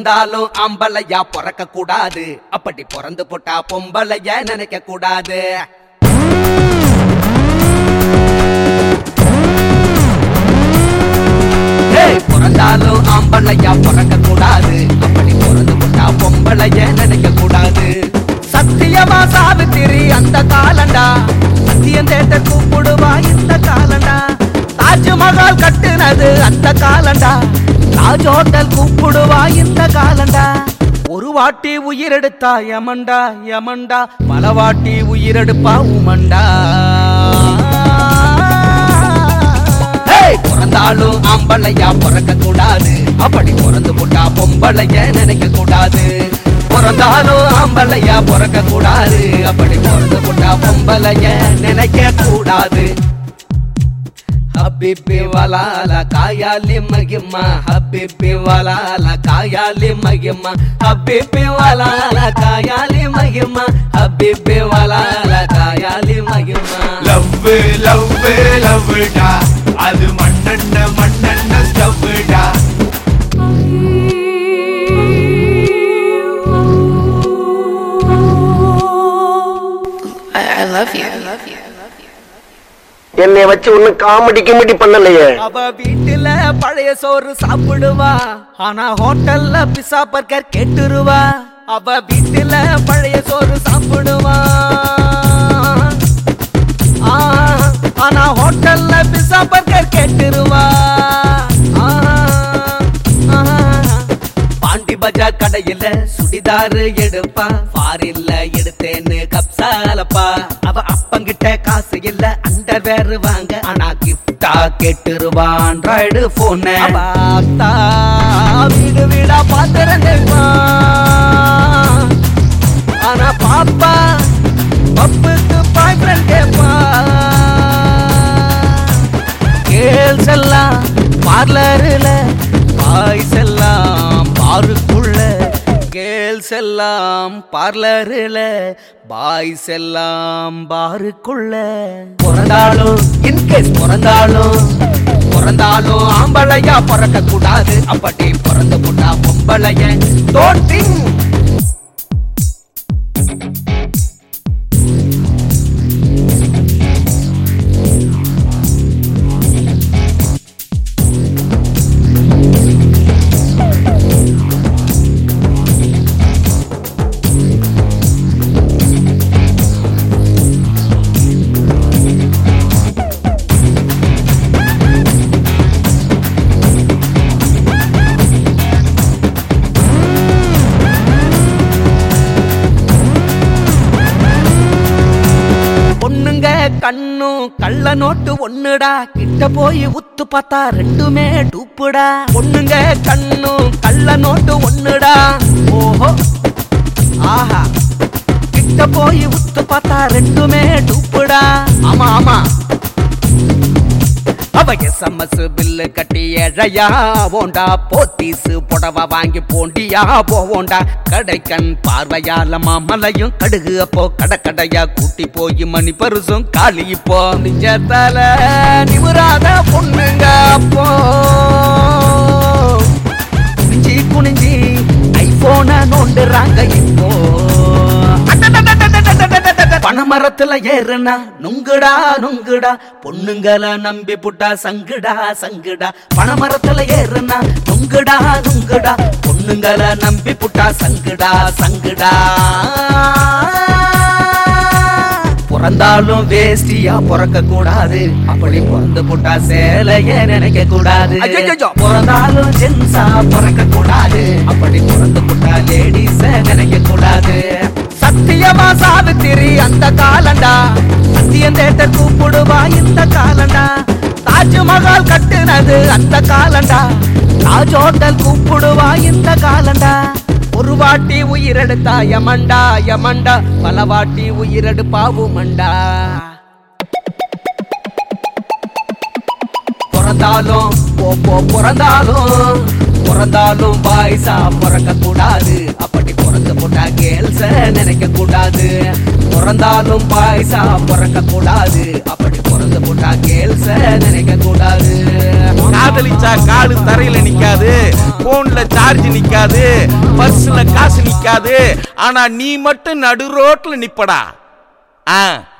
பிறந்தாலும் ஆம்பளையா பிறக்க கூடாது அப்படி பிறந்து போட்டா பொம்பளைய நினைக்க கூடாது ஏய், பிறந்தாலும் ஆம்பளையா பிறக்க கூடாது அப்படி பிறந்து போட்டா பொம்பளைய நினைக்க கூடாது சத்தியமா சாவித்திரி அந்த காலண்டா சத்தியம் தேட்ட கூப்பிடுவா இந்த காலண்டா தாஜ்மஹால் கட்டுனது அந்த காலண்டா தாஜ் ஹோட்டல் கூப்பிடுவா இந்த காலண்டா ஒரு வாட்டி உயிரெடுத்தா யமண்டா யமண்டா பல வாட்டி உயிரெடுப்பா உமண்டா ஏய், பிறந்தாலும் ஆம்பளையா பிறக்க கூடாது அப்படி பிறந்து போட்டா பொம்பளைய நினைக்க கூடாது பிறந்தாலும் ஆம்பளையா பிறக்க கூடாது அப்படி பிறந்து போட்டா பொம்பளைய நினைக்க கூடாது ஹபிபி வலால காயாலி மகிமா ஹபிபி வலால காயாலி மகிமா ஹபிபி வலால காயாலி மகிமா ஹபிபி வலால காயாலி மகிமா லவ் லவ் லவ்டா அது மண்ணெண்ண மண்ணெண்ண ஸ்டவ்டா I, I love you. I love you. என்னை வச்சு ஒன்னும் காமெடி கிமெடி பண்ணலையே அவ வீட்டுல பழைய சோறு சாப்பிடுவா ஆனா ஹோட்டல்ல பிசா பர்கர் கேட்டுருவா அவ வீட்டுல பழைய சோறு சாப்பிடுவா ஆ, ஆனா ஹோட்டல்ல பிசா பர்கர் கேட்டுருவா ஆ, ஆ. பாண்டி பஜா கடையில சுடிதாரு எடுப்பா ஃபாரின்ல எடுத்தேன்னு கப்சாலப்பா அவ அப்பங்கிட்ட காசு இல்ல அண்டர் வேறு வாங்க ஆனா கிஃப்டா கேட்டுருவா ஆண்ட்ராய்டு போன் பார்த்தா வீடு வீடா பாத்துறேன்ப்பா ஆனா பாப்பா பப்புக்கு பாய் ஃப்ரெண்ட் கேப்பா கேர்ள்ஸ் எல்லாம் பார்லருல பாய்ஸ் எல்லாம் பாருக்குள்ள கேர்ள்ஸ் எல்லாம் பார்லருல பாய்ஸ் எல்லாம் பாருக்குள்ள பிறந்தாலும் இன்கேஸ் பிறந்தாலும் பிறந்தாலும் ஆம்பளையா பிறக்க கூடாது அப்படி பிறந்து போட்டா பொம்பளைய தோட்டிங் பொண்ணுங்க கண்ணும் கள்ள நோட்டு ஒண்ணுடா கிட்ட போய் உத்து பார்த்தா ரெண்டுமே டூப்புடா பொண்ணுங்க கண்ணும் கள்ள நோட்டு ஒண்ணுடா ஓஹோ ஆஹா கிட்ட போய் உத்து பார்த்தா ரெண்டுமே டூப்புடா ஆமா ஆமா அவ எஸ்எம்எஸ் பில்லு கட்டி ஏழையா போண்டா போத்தீஸ் புடவ வாங்கி போண்டியா போவோண்டா கடைக்கண் பார்வையால மாமலையும் கடுகு அப்போ கடை கடையா கூட்டி போய் மணி பரிசும் காலி இப்போ நிஜத்தால நிமுறாத பொண்ணுங்க அப்போ குனிஞ்சி குனிஞ்சி ஐபோன நோண்டுறாங்க இப்போ பணமரத்துல ஏறுனா நுங்குடா நுங்குடா பொண்ணுங்கள நம்பி புட்டா சங்குடா சங்குடா பணமரத்துல ஏறுனா நுங்குடா நுங்குடா பொண்ணுங்கள நம்பி புட்டா சங்குடா சங்குடா பிறந்தாலும் வேஸ்டியா பிறக்க கூடாது அப்படி பிறந்து புட்டா சேலைய நினைக்க கூடாது பிறந்தாலும் ஜென்ஸா பிறக்க கூடாது அப்படி பிறந்து புட்டா லேடிஸ நினைக்க கூடாது சத்தியமா சாவித்திரி அந்த காலண்டா சத்தியம் தேட்ட கூப்பிடுவா இந்த காலண்டா தாஜ்மஹால் கட்டுனது அந்த காலண்டா தாஜ் ஹோட்டல் கூப்பிடுவா இந்த காலண்டா ஒரு வாட்டி உயிரெடுத்தா யமண்டா யமண்டா பல வாட்டி உயிரெடுப்பாவு மண்டா பிறந்தாலும் போ போ பிறந்தாலும் பிறந்தாலும் பாய்ஸா பிறக்க கூடாது அப்படி பிறந்து போட்டா கேர்ள்ஸ நினைக்க கூடாது பிறந்தாலும் பாய்ஸா பிறக்க கூடாது அப்படி பிறந்து போட்டா கேர்ள்ஸ நினைக்க கூடாது காதலிச்சா காலு தரையில நிக்காது போன்ல சார்ஜ் நிக்காது பர்ஸ்ல காசு நிக்காது ஆனா நீ மட்டும் நடு ரோட்ல நிப்படா ஆ